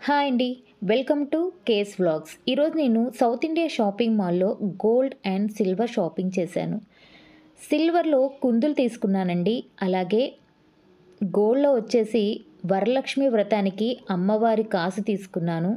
hi అండి welcome to case vlogs ఈరోజు నేను సౌత్ ఇండియా షాపింగ్ మాల్లో గోల్డ్ అండ్ సిల్వర్ షాపింగ్ చేశాను సిల్వర్లో కుందులు తీసుకున్నానండి అలాగే గోల్డ్లో వచ్చేసి వరలక్ష్మి వ్రతానికి అమ్మవారి కాసు తీసుకున్నాను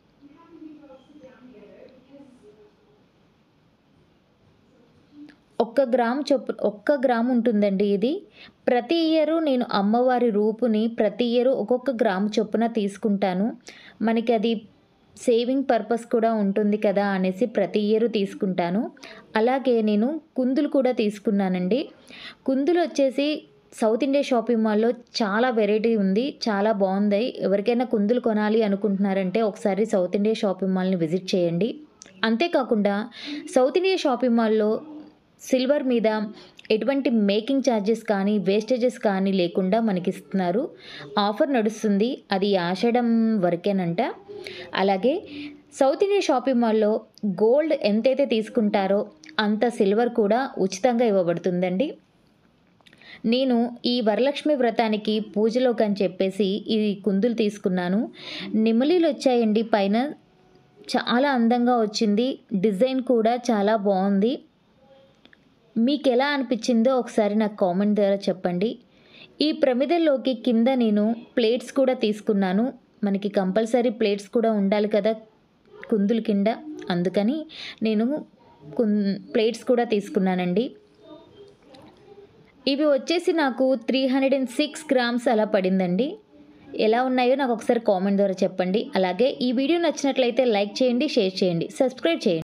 ఒక్క గ్రామ్ చొప్పు ఒక్క గ్రామ్ ఉంటుందండి ఇది ప్రతి ఇయరు నేను అమ్మవారి రూపుని ప్రతి ఇయరు ఒక్కొక్క గ్రామ్ చొప్పున తీసుకుంటాను మనకి అది సేవింగ్ పర్పస్ కూడా ఉంటుంది కదా అనేసి ప్రతి ఇయరు తీసుకుంటాను అలాగే నేను కుందులు కూడా తీసుకున్నానండి కుందులు వచ్చేసి సౌత్ ఇండియా షాపింగ్ మాల్లో చాలా వెరైటీ ఉంది చాలా బాగుంది ఎవరికైనా కుందులు కొనాలి అనుకుంటున్నారంటే ఒకసారి సౌత్ ఇండియా షాపింగ్ మాల్ని విజిట్ చేయండి అంతేకాకుండా సౌత్ ఇండియా షాపింగ్ మాల్లో సిల్వర్ మీద ఎటువంటి మేకింగ్ ఛార్జెస్ కానీ వేస్టేజెస్ కానీ లేకుండా మనకి ఇస్తున్నారు ఆఫర్ నడుస్తుంది అది ఆషాఢం వరకేనంట అలాగే సౌత్ ఇండియా షాపింగ్ మాల్లో గోల్డ్ ఎంతైతే తీసుకుంటారో అంత సిల్వర్ కూడా ఉచితంగా ఇవ్వబడుతుందండి నేను ఈ వరలక్ష్మి వ్రతానికి పూజలోకి అని చెప్పేసి ఈ కుందులు తీసుకున్నాను నిమ్మలీలు వచ్చాయండి పైన చాలా అందంగా వచ్చింది డిజైన్ కూడా చాలా బాగుంది మీకు ఎలా అనిపించిందో ఒకసారి నాకు కామెంట్ ద్వారా చెప్పండి ఈ ప్రమిదల్లోకి కింద నేను ప్లేట్స్ కూడా తీసుకున్నాను మనకి కంపల్సరీ ప్లేట్స్ కూడా ఉండాలి కదా కుందుల కింద అందుకని నేను కున్ ప్లేట్స్ కూడా తీసుకున్నానండి ఇవి వచ్చేసి నాకు three hundred and six grams అలా పడిందండి ఎలా ఉన్నాయో నాకు ఒకసారి కామెంట్ ద్వారా చెప్పండి అలాగే ఈ వీడియో నచ్చినట్లయితే లైక్ చేయండి షేర్ చేయండి సబ్స్క్రైబ్ చేయండి